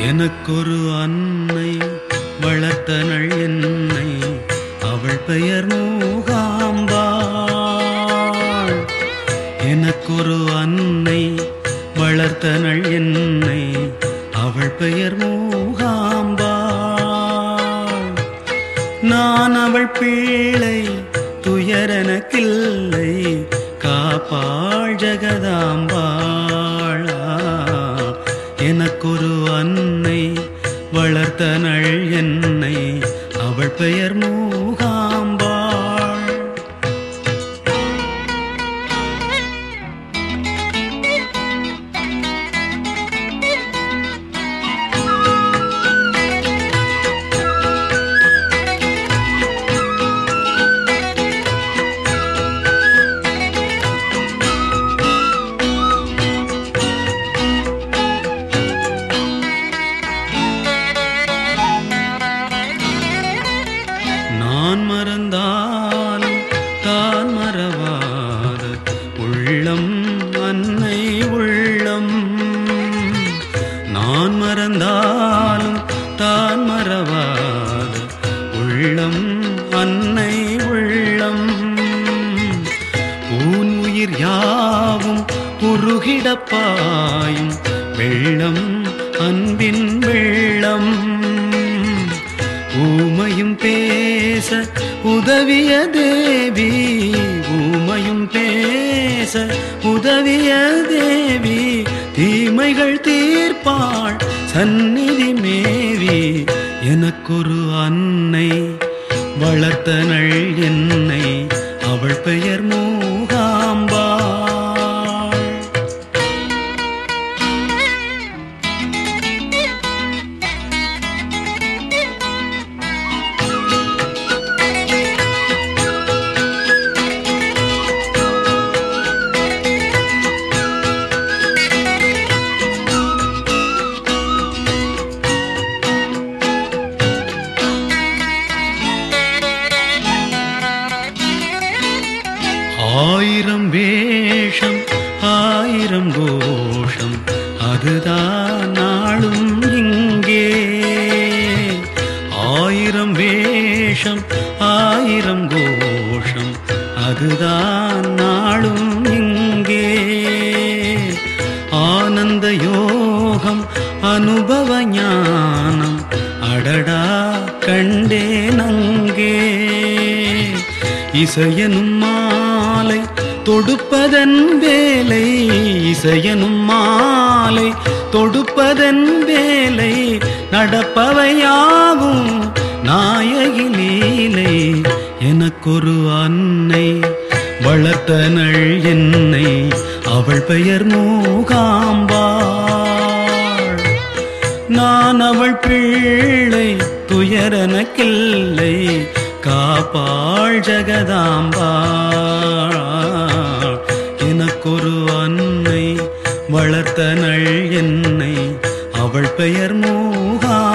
எனக்கொரு அன்னை வளர்த்தனள் என்னை அவள் பெயர் மூகாம்பாள் எனக்கொரு அன்னை வளர்த்தனள் என்னை அவள் பெயர் மூகாம்பாள் நான் அவள் பிள்ளை துயரனக்கில்லை காப்பாள் ஜெகதாம்பாள் எனக்கொரு அன்னை வளர்த்தனள் என்னை அவள் பெயர் மூகாம்பாள் நான் மறந்தாலும் தான் மறவாத உள்ளம் அன்னை உள்ளம் நான் மறந்தாலும் தான் மறவாத உள்ளம் அன்னை உள்ளம் ஊன் உயிர் யாவும் உருகிடப்பாயும் வெள்ளம் அன்பின் வெள்ளம் ஊமையும் பேச உதவிய தேவி ஊமையும் பேச உதவிய தேவி தீமைகள் தீர்ப்பாள் சந்நிதி மேவி எனக்கொரு அன்னை வளர்த்தனள் என்னை அவள் பெயர் மூகாம்பாள் ஆயிரம் வேஷம் ஆயிரம் கோஷம் அதுதான் நாளும் இங்கே ஆயிரம் வேஷம் ஆயிரம் கோஷம் அதுதான் நாளும் இங்கே ஆனந்த யோகம் அனுபவ ஞானம் அடடா கண்டேன் அங்கே இசையனும் மாலை தொடுப்பதன் வேலை இசையனும் மாலை தொடுப்பதன் வேலை நடப்பவையாகும் நாயகி லீலை எனக்கொரு அன்னை வளர்த்தனள் என்னை அவள் பெயர் மூகாம்பாள் நான் அவள் பிள்ளை துயரனக்கில்லை காப்பாள் ஜெகதாம்பாள் எனக்கொரு அன்னை வளர்த்தனள் என்னை அவள் பெயர் மூகா